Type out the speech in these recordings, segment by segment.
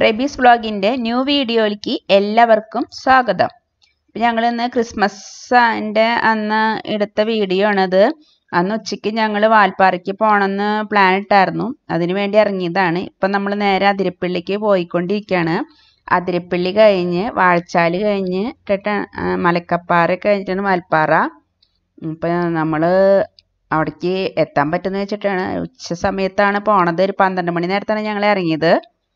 പ്രബീസ് വ്ളോഗിൻ്റെ new വീഡിയോയിലേക്ക് എല്ലാവർക്കും സ്വാഗതം ഞങ്ങൾ ഇന്ന് ക്രിസ്മസിൻ്റെ അന്ന് എടുത്ത വീഡിയോ ആണത് അന്ന് ഉച്ചയ്ക്ക് ഞങ്ങൾ വാൽപ്പാറയ്ക്ക് പോകണമെന്ന് പ്ലാൻ ഇട്ടായിരുന്നു അതിനു വേണ്ടി ഇറങ്ങിയതാണ് ഇപ്പം നമ്മൾ നേരെ അതിരപ്പള്ളിക്ക് പോയിക്കൊണ്ടിരിക്കുകയാണ് അതിരപ്പള്ളി കഴിഞ്ഞ് വാഴച്ചാൽ കഴിഞ്ഞ് കേട്ട മലക്കപ്പാറ കഴിഞ്ഞിട്ടാണ് വാൽപ്പാറ ഇപ്പം നമ്മൾ അവിടേക്ക് എത്താൻ പറ്റുമെന്ന് വെച്ചിട്ടാണ് ഉച്ച സമയത്താണ് പോണത് ഒരു പന്ത്രണ്ട് മണി നേരത്താണ് ഞങ്ങൾ ഇറങ്ങിയത്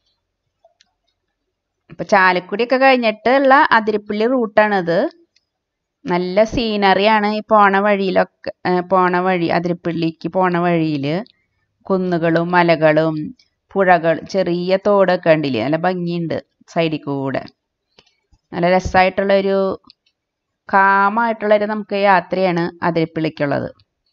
ഇപ്പം ചാലക്കുടിയൊക്കെ കഴിഞ്ഞിട്ടുള്ള അതിരപ്പള്ളി റൂട്ടാണിത് നല്ല സീനറിയാണ് ഈ പോണ വഴിയിലൊക്കെ പോണ വഴി അതിരപ്പള്ളിക്ക് പോണ വഴിയിൽ കുന്നുകളും മലകളും പുഴകൾ ചെറിയ തോടൊക്കെ ഉണ്ടില്ലേ നല്ല ഭംഗിയുണ്ട് സൈഡിൽ കൂടെ നല്ല രസമായിട്ടുള്ളൊരു കാമായിട്ടുള്ളൊരു നമുക്ക് യാത്രയാണ് അതിരപ്പള്ളിക്കുള്ളത്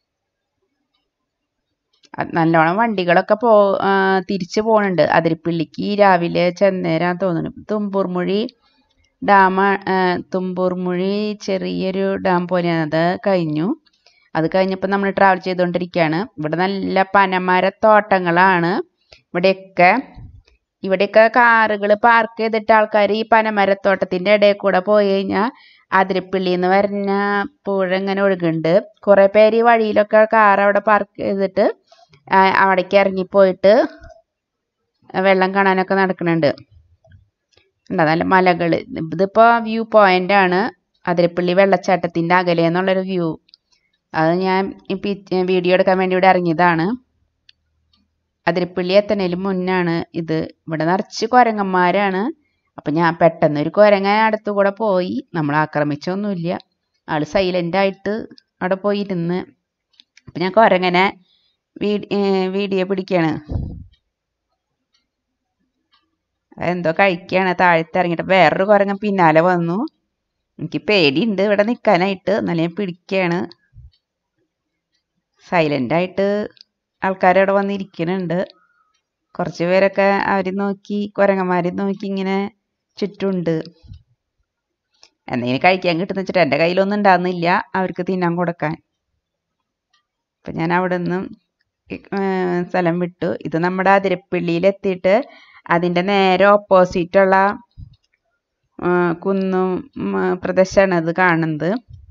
നല്ലോണം വണ്ടികളൊക്കെ പോ തിരിച്ചു പോകുന്നുണ്ട് അതിരപ്പള്ളിക്ക് രാവിലെ ചെന്നേരാൻ തോന്നുന്നു തുമ്പൂർമുഴി ഡാം തുമ്പൂർമുഴി ചെറിയൊരു ഡാം പോലെയാണ് അത് കഴിഞ്ഞു അത് കഴിഞ്ഞപ്പോൾ നമ്മൾ ട്രാവൽ ചെയ്തുകൊണ്ടിരിക്കുകയാണ് ഇവിടെ നല്ല പനമരത്തോട്ടങ്ങളാണ് ഇവിടെയൊക്കെ ഇവിടെയൊക്കെ കാറുകൾ പാർക്ക് ചെയ്തിട്ട് ആൾക്കാർ ഈ പനമരത്തോട്ടത്തിൻ്റെ ഇടയിൽ കൂടെ പോയി കഴിഞ്ഞാൽ അതിരപ്പള്ളി എന്ന് പറഞ്ഞ പുഴ ഇങ്ങനെ ഒഴുകുന്നുണ്ട് കുറേ പേര് ഈ വഴിയിലൊക്കെ കാർ അവിടെ പാർക്ക് ചെയ്തിട്ട് അവിടേക്ക് ഇറങ്ങിപ്പോയിട്ട് വെള്ളം കാണാനൊക്കെ നടക്കുന്നുണ്ട് ഉണ്ടോ നല്ല മലകൾ ഇതിപ്പോൾ വ്യൂ പോയിന്റ് ആണ് അതിരപ്പള്ളി വെള്ളച്ചാട്ടത്തിൻ്റെ അകലെ എന്നുള്ളൊരു വ്യൂ അത് ഞാൻ ഇപ്പം വീഡിയോ എടുക്കാൻ വേണ്ടി ഇവിടെ ഇറങ്ങിയതാണ് അതിരപ്പള്ളി എത്തണേലും മുന്നാണ് ഇത് ഇവിടെ നിറച്ച് കുരങ്ങന്മാരാണ് അപ്പം ഞാൻ പെട്ടെന്ന് ഒരു കുരങ്ങൻ അടുത്തു കൂടെ പോയി നമ്മൾ ആക്രമിച്ചൊന്നുമില്ല ആൾ സൈലൻ്റ് ആയിട്ട് അവിടെ പോയി ഇരുന്ന് അപ്പം ഞാൻ കുരങ്ങനെ വീഡിയോ പിടിക്കുകയാണ് എന്തോ കഴിക്കുകയാണ് താഴത്ത് ഇറങ്ങിയിട്ട് വേറൊരു കുരങ്ങൻ പിന്നാലെ വന്നു എനിക്ക് പേടിയുണ്ട് ഇവിടെ നിൽക്കാനായിട്ട് എന്നാലും ഞാൻ പിടിക്കുകയാണ് സൈലൻ്റായിട്ട് ആൾക്കാരവിടെ വന്നിരിക്കുന്നുണ്ട് കുറച്ച് പേരൊക്കെ അവർ നോക്കി കുരങ്ങന്മാരെ നോക്കി ഇങ്ങനെ ചുറ്റുമുണ്ട് എന്തെങ്കിലും കഴിക്കാൻ കിട്ടുന്ന വെച്ചിട്ട് എൻ്റെ കയ്യിലൊന്നും ഉണ്ടാകുന്നില്ല അവർക്ക് തിന്നാൻ കൊടുക്കാൻ അപ്പം ഞാൻ അവിടെ നിന്നും സ്ഥലം വിട്ടു ഇത് നമ്മുടെ അതിരപ്പള്ളിയിൽ എത്തിയിട്ട് അതിൻ്റെ നേരെ ഓപ്പോസിറ്റുള്ള കുന്നും പ്രദേശമാണ് അത് കാണുന്നത്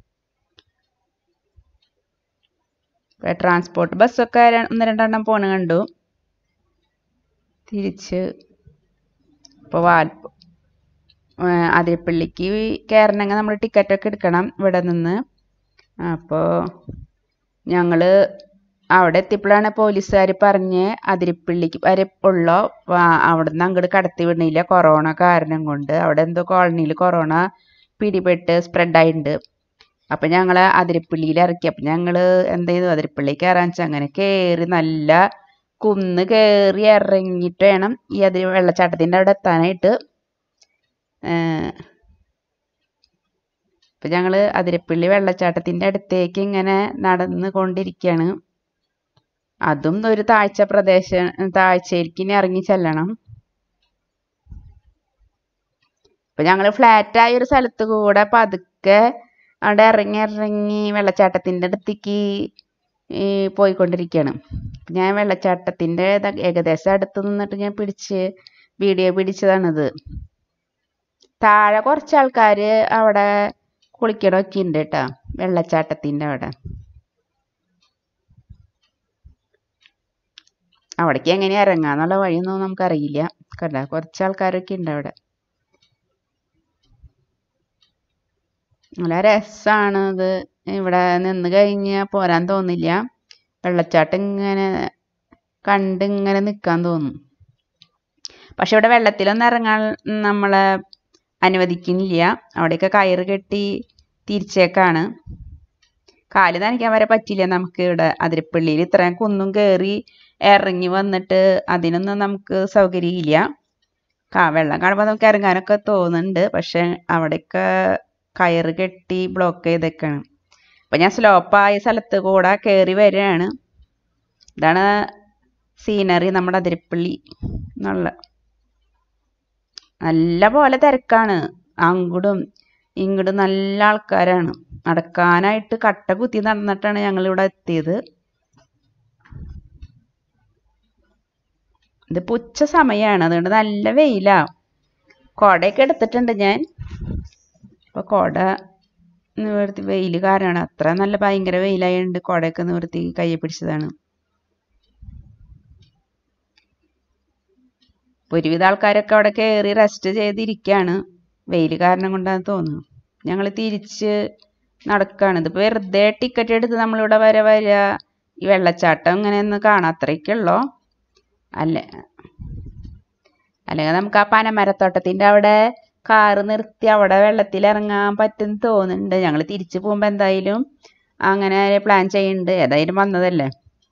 ട്രാൻസ്പോർട്ട് ബസ്സൊക്കെ ഒന്ന് രണ്ടെണ്ണം പോണ കണ്ടു തിരിച്ച് ഇപ്പോൾ വാൽപ്പ അതിരപ്പള്ളിക്ക് കയറണമെങ്കിൽ നമ്മൾ ടിക്കറ്റൊക്കെ എടുക്കണം ഇവിടെ നിന്ന് അപ്പോൾ ഞങ്ങൾ അവിടെ എത്തിയപ്പോഴാണ് പോലീസുകാർ പറഞ്ഞ് അതിരപ്പള്ളിക്ക് വരെ ഉള്ള അവിടെ നിന്ന് അങ്ങോട്ട് കടത്തി വിടണില്ല കൊറോണ കാരണം കൊണ്ട് അവിടെ എന്തോ കോളനിയിൽ കൊറോണ പിടിപെട്ട് സ്പ്രെഡായിട്ടുണ്ട് അപ്പം ഞങ്ങൾ അതിരപ്പള്ളിയിൽ ഇറക്കി അപ്പം ഞങ്ങൾ എന്ത് ചെയ്തു അതിരപ്പള്ളി കയറാൻ വെച്ചാൽ അങ്ങനെ കയറി നല്ല കുന്ന് കയറി ഇറങ്ങിയിട്ട് വേണം ഈ അതിൽ വെള്ളച്ചാട്ടത്തിൻ്റെ അവിടെ എത്താനായിട്ട് ഇപ്പം ഞങ്ങൾ അതിരപ്പള്ളി വെള്ളച്ചാട്ടത്തിൻ്റെ അടുത്തേക്ക് ഇങ്ങനെ നടന്ന് കൊണ്ടിരിക്കുകയാണ് അതും ഒരു താഴ്ച പ്രദേശം താഴ്ചയിലേക്ക് ഇനി ഇറങ്ങി ചെല്ലണം ഇപ്പം ഞങ്ങൾ ഫ്ലാറ്റായ ഒരു സ്ഥലത്ത് കൂടെ പതുക്കെ അവിടെ ഇറങ്ങി ഇറങ്ങി വെള്ളച്ചാട്ടത്തിൻ്റെ അടുത്തേക്ക് പോയിക്കൊണ്ടിരിക്കുകയാണ് ഞാൻ വെള്ളച്ചാട്ടത്തിൻ്റെ ഏകദേശം അടുത്ത് നിന്നിട്ട് ഞാൻ പിടിച്ച് വീഡിയോ പിടിച്ചതാണിത് താഴെ കുറച്ച് ആൾക്കാർ അവിടെ കുളിക്കണമൊക്കെ ഉണ്ട് കേട്ടോ വെള്ളച്ചാട്ടത്തിൻ്റെ അവിടെ അവിടേക്ക് എങ്ങനെ ഇറങ്ങാന്നുള്ള വഴിയൊന്നും നമുക്കറിയില്ല കണ്ട കുറച്ച് ആൾക്കാരൊക്കെ ഉണ്ട് അവിടെ നല്ല രസമാണ് ഇത് ഇവിടെ നിന്ന് കഴിഞ്ഞ് പോരാൻ തോന്നില്ല വെള്ളച്ചാട്ടം ഇങ്ങനെ കണ്ട് ഇങ്ങനെ നിൽക്കാൻ തോന്നും പക്ഷെ ഇവിടെ വെള്ളത്തിലൊന്നും ഇറങ്ങാൻ നമ്മളെ അനുവദിക്കുന്നില്ല അവിടെയൊക്കെ കയറ് കെട്ടി തിരിച്ചേക്കാണ് കാല് നനയ്ക്കാൻ വരെ പറ്റില്ല നമുക്ക് ഇവിടെ അതിരപ്പള്ളിയിൽ ഇത്രയും കുന്നും കയറി ഇറങ്ങി വന്നിട്ട് അതിനൊന്നും നമുക്ക് സൗകര്യമില്ല കാ വെള്ളം കാണുമ്പോൾ നമുക്ക് ഇറങ്ങാനൊക്കെ തോന്നുന്നുണ്ട് പക്ഷെ അവിടെയൊക്കെ കയറ് കെട്ടി ബ്ലോക്ക് ചെയ്തേക്കാണ് അപ്പം ഞാൻ സ്ലോപ്പായ സ്ഥലത്ത് കൂടെ കയറി വരികയാണ് ഇതാണ് സീനറി നമ്മുടെ അതിരപ്പള്ളി എന്നുള്ള നല്ല പോലെ തിരക്കാണ് അങ്ങോട്ടും ഇങ്ങോട്ടും നല്ല ആൾക്കാരാണ് നടക്കാനായിട്ട് കട്ട കുത്തി നടന്നിട്ടാണ് ഞങ്ങൾ ഇവിടെ എത്തിയത് ഇതിപ്പോൾ ഉച്ച സമയമാണ് അതുകൊണ്ട് നല്ല വെയിലാ കുടയൊക്കെ എടുത്തിട്ടുണ്ട് ഞാൻ അപ്പോൾ കുട നിവർത്തി വെയിൽ കാരണമാണ് അത്ര നല്ല ഭയങ്കര വെയിലായതുകൊണ്ട് കുടയൊക്കെ നിവർത്തി കയ്യെ പിടിച്ചതാണ് ഒരുവിധ ആൾക്കാരൊക്കെ അവിടെ കയറി റെസ്റ്റ് ചെയ്തിരിക്കുകയാണ് വെയിൽ കാരണം കൊണ്ടാന്ന് തോന്നുന്നു ഞങ്ങൾ തിരിച്ച് നടക്കുകയാണ് ഇതിപ്പോൾ വെറുതെ ടിക്കറ്റ് എടുത്ത് നമ്മളിവിടെ വരെ വരിക ഈ വെള്ളച്ചാട്ടം ഇങ്ങനെയൊന്ന് കാണാം അത്രയ്ക്കുള്ളൂ അല്ല അല്ലെങ്കിൽ നമുക്ക് ആ പനമരത്തോട്ടത്തിൻ്റെ അവിടെ കാറ് നിർത്തി അവിടെ വെള്ളത്തിൽ ഇറങ്ങാൻ പറ്റും തോന്നുന്നുണ്ട് ഞങ്ങൾ തിരിച്ചു പോകുമ്പോൾ എന്തായാലും അങ്ങനെ പ്ലാൻ ചെയ്യുന്നുണ്ട് ഏതായാലും വന്നതല്ലേ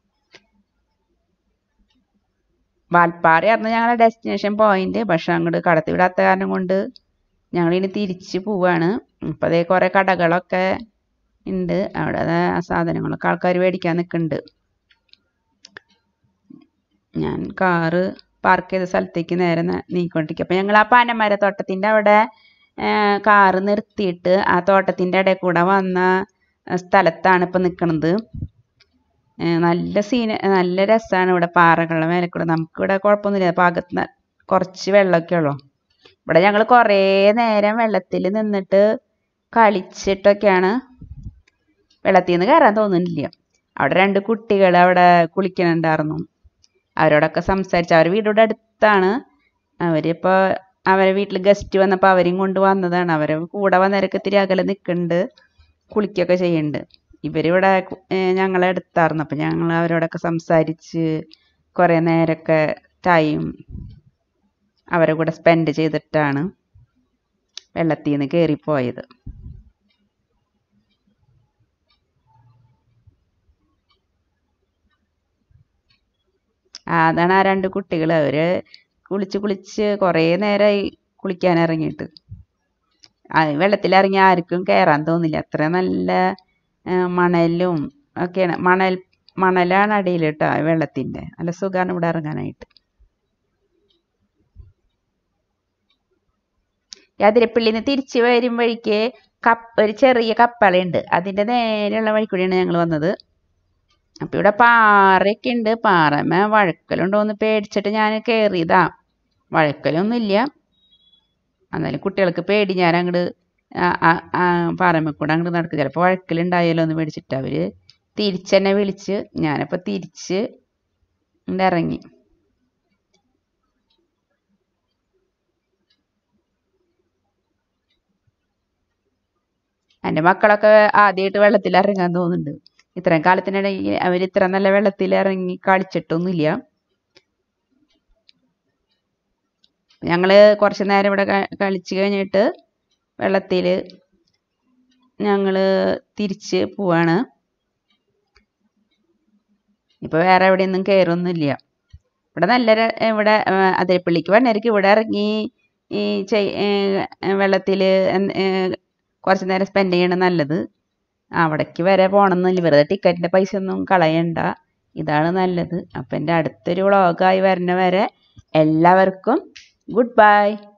വാൽപ്പാറയായിരുന്നു ഞങ്ങളുടെ ഡെസ്റ്റിനേഷൻ പോയിന്റ് പക്ഷെ അങ്ങോട്ട് കടത്തിവിടാത്ത കാരണം കൊണ്ട് ഞങ്ങൾ ഇനി തിരിച്ച് പോവാണ് ഇപ്പം അതേ കുറേ കടകളൊക്കെ ഉണ്ട് അവിടെ ദേ ആ സാധനങ്ങളൊക്കെ ആൾക്കാർ മേടിക്കാൻ നിൽക്കുന്നുണ്ട് ഞാൻ കാറ് പാർക്ക് ചെയ്ത സ്ഥലത്തേക്ക് നേരെ ന- നീങ്ങിക്കൊണ്ടിരിക്കുക അപ്പം ഞങ്ങൾ ആ പനമരത്തോട്ടത്തിൻ്റെ അവിടെ കാറ് നിർത്തിയിട്ട് ആ തോട്ടത്തിൻ്റെ ഇടയിൽ കൂടെ വന്ന ആ, സ്ഥലത്താണ് ഇപ്പം നിൽക്കുന്നത് നല്ല സീന നല്ല രസമാണ് ഇവിടെ പാറകളുടെ മേലെ കൂടെ നമുക്കിവിടെ കുഴപ്പമൊന്നുമില്ല ഭാഗത്ത് ന- കുറച്ച് വെള്ളമൊക്കെ ഉള്ളൂ ഇവിടെ ഞങ്ങൾ കുറേ നേരം വെള്ളത്തിൽ നിന്നിട്ട് കളിച്ചിട്ടൊക്കെയാണ് വെള്ളത്തിൽ നിന്ന് കയറാൻ തോന്നുന്നില്ല അവിടെ രണ്ട് കുട്ടികൾ അവിടെ കുളിക്കണുണ്ടായിരുന്നു അവരോടൊക്കെ സംസാരിച്ചു അവർ വീടിവിടെ അടുത്താണ് അവരിപ്പോൾ അവരെ വീട്ടിൽ ഗസ്റ്റ് വന്നപ്പോൾ അവരെയും കൊണ്ട് വന്നതാണ് അവരെ കൂടെ വന്നവരൊക്കെ ഇത്തിരി അകലെ നിൽക്കുന്നുണ്ട് കുളിക്കുകയൊക്കെ ചെയ്യുന്നുണ്ട് ഇവരിവിടെ കു- ഏഹ് ഞങ്ങളെ അടുത്തായിരുന്നു അപ്പം ഞങ്ങൾ അവരോടൊക്കെ സംസാരിച്ച് കുറേ നേരമൊക്കെ ടൈം അവരെ കൂടെ സ്പെൻഡ് ചെയ്തിട്ടാണ് വെള്ളത്തിൽ നിന്ന് കയറിപ്പോയത് ആ, അതാണ് ആ രണ്ട് കുട്ടികൾ അവര് കുളിച്ച് കുളിച്ച് കുറേ നേരമായി കുളിക്കാൻ ഇറങ്ങിയിട്ട് ആ വെള്ളത്തിലിറങ്ങി ആർക്കും കയറാൻ തോന്നില്ല അത്ര നല്ല ആ, മണലും ഒക്കെയാണ് മണൽ മണലാണ് അടിയിൽ കേട്ടോ ആ വെള്ളത്തിൻ്റെ നല്ല സുഖമാണ് ഇവിടെ ഇറങ്ങാനായിട്ട് അതിരപ്പള്ളിയിൽ നിന്ന് തിരിച്ച് വരുമ്പോഴേക്ക് കപ്പ് ഒരു ചെറിയ കപ്പളുണ്ട് അതിൻ്റെ നേരെയുള്ള വഴി കൂടിയാണ് ഞങ്ങൾ വന്നത് അപ്പം ഇവിടെ പാറയൊക്കെ ഉണ്ട് പാറമേ വഴക്കലുണ്ടോ എന്ന് പേടിച്ചിട്ട് ഞാൻ കയറിയതാ വഴക്കലൊന്നുമില്ല എന്നാലും കുട്ടികൾക്ക് പേടി ഞാൻ അങ്ങോട്ട് പാറമേ കൂടെ അങ്ങോട്ട് നടക്കും ചിലപ്പോൾ വഴക്കലുണ്ടായാലോ എന്ന് പേടിച്ചിട്ട് അവർ തിരിച്ചെന്നെ വിളിച്ച് ഞാനപ്പോൾ തിരിച്ച് ഇങ്ങട് ഇറങ്ങി എൻ്റെ മക്കളൊക്കെ ആദ്യമായിട്ട് വെള്ളത്തിൽ ഇറങ്ങാൻ തോന്നുന്നുണ്ട് ഇത്രയും കാലത്തിനിടയിൽ അവർ ഇത്ര നല്ല വെള്ളത്തിൽ ഇറങ്ങി കളിച്ചിട്ടൊന്നുമില്ല ഞങ്ങൾ കുറച്ച് നേരം ഇവിടെ ക- കളിച്ച് കഴിഞ്ഞിട്ട് വെള്ളത്തിൽ ഞങ്ങൾ തിരിച്ച് പോവാണ് ഇപ്പോൾ വേറെ എവിടെയൊന്നും കയറൊന്നുമില്ല ഇവിടെ നല്ല ര- ഇവിടെ ആ, അതിരപ്പള്ളിക്ക് വന്നവർക്ക് ഇവിടെ ഇറങ്ങി ഈ വെള്ളത്തിൽ കുറച്ച് നേരം സ്പെൻഡ് ചെയ്യണത് നല്ലത് അവിടേക്ക് വരെ പോകണമെന്നില്ല വെറുതെ ടിക്കറ്റിൻ്റെ പൈസ ഒന്നും കളയണ്ട ഇതാണ് നല്ലത് അപ്പം എൻ്റെ അടുത്തൊരു വ്ളോഗായി വരുന്ന വരെ എല്ലാവർക്കും ഗുഡ് ബൈ